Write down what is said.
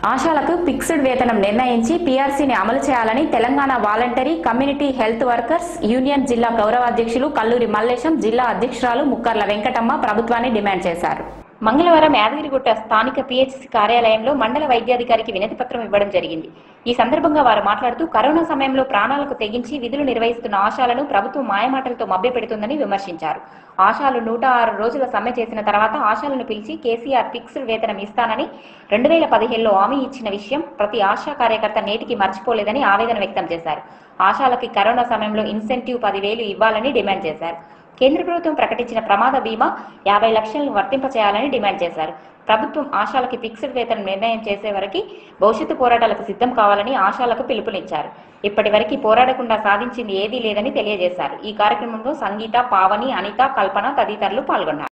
ఆశాలకు fixed వేతనం నిర్ణయించి పీఆర్సీని అమలు చేయాలని Telangana voluntary community health workers union జిల్లా గౌరవాధ్యక్షులు కల్లూరి మల్లేశం జిల్లా అధ్యక్షురాలు ముక్కర్ల వెంకటమ్మ ప్రభుత్వాన్ని డిమాండ్ చేశారు మంగళవారం యాదగిరిగుట్ట స్థానిక పిహెచ్సి కార్యాలయంలో మండల వైద్యాధికారికి వినతి పత్రం ఇవ్వడం జరిగింది ఈ సందర్భంగా వారు మాట్లాడుతూ కరోనా సమయంలో ప్రాణాలకు తెగించి విధులు నిర్వహిస్తున్న ఆశాలను ప్రభుత్వం మాయమాటలతో మభ్యపెడుతుందని విమర్శించారు ఆశాలు నూట ఆరు రోజుల సమ్మె చేసిన తర్వాత ఆశాలను పిలిచి కేసీఆర్ ఫిక్స్డ్ వేతనం ఇస్తానని రెండు వేల పదిహేనులో హామీ ఇచ్చిన విషయం ప్రతి ఆశా కార్యకర్త నేటికి మర్చిపోలేదని ఆవేదన వ్యక్తం చేశారు ఆశాలకి కరోనా సమయంలో ఇన్సెంటివ్ పదివేలు ఇవ్వాలని డిమాండ్ చేశారు కేంద్ర ప్రభుత్వం ప్రకటించిన ప్రమాద బీమా యాభై లక్షలను వర్తింపచేయాలని డిమాండ్ చేశారు ప్రభుత్వం ఆశాలకి ఫిక్స్డ్ వేతనం నిర్ణయం చేసే వరకు భవిష్యత్తు పోరాటాలకు సిద్ధం కావాలని ఆశాలకు పిలుపునిచ్చారు ఇప్పటి వరకు పోరాడకుండా సాధించింది ఏదీ లేదని తెలియజేశారు ఈ కార్యక్రమంలో సంగీత పావని అనిత కల్పన తదితరులు పాల్గొన్నారు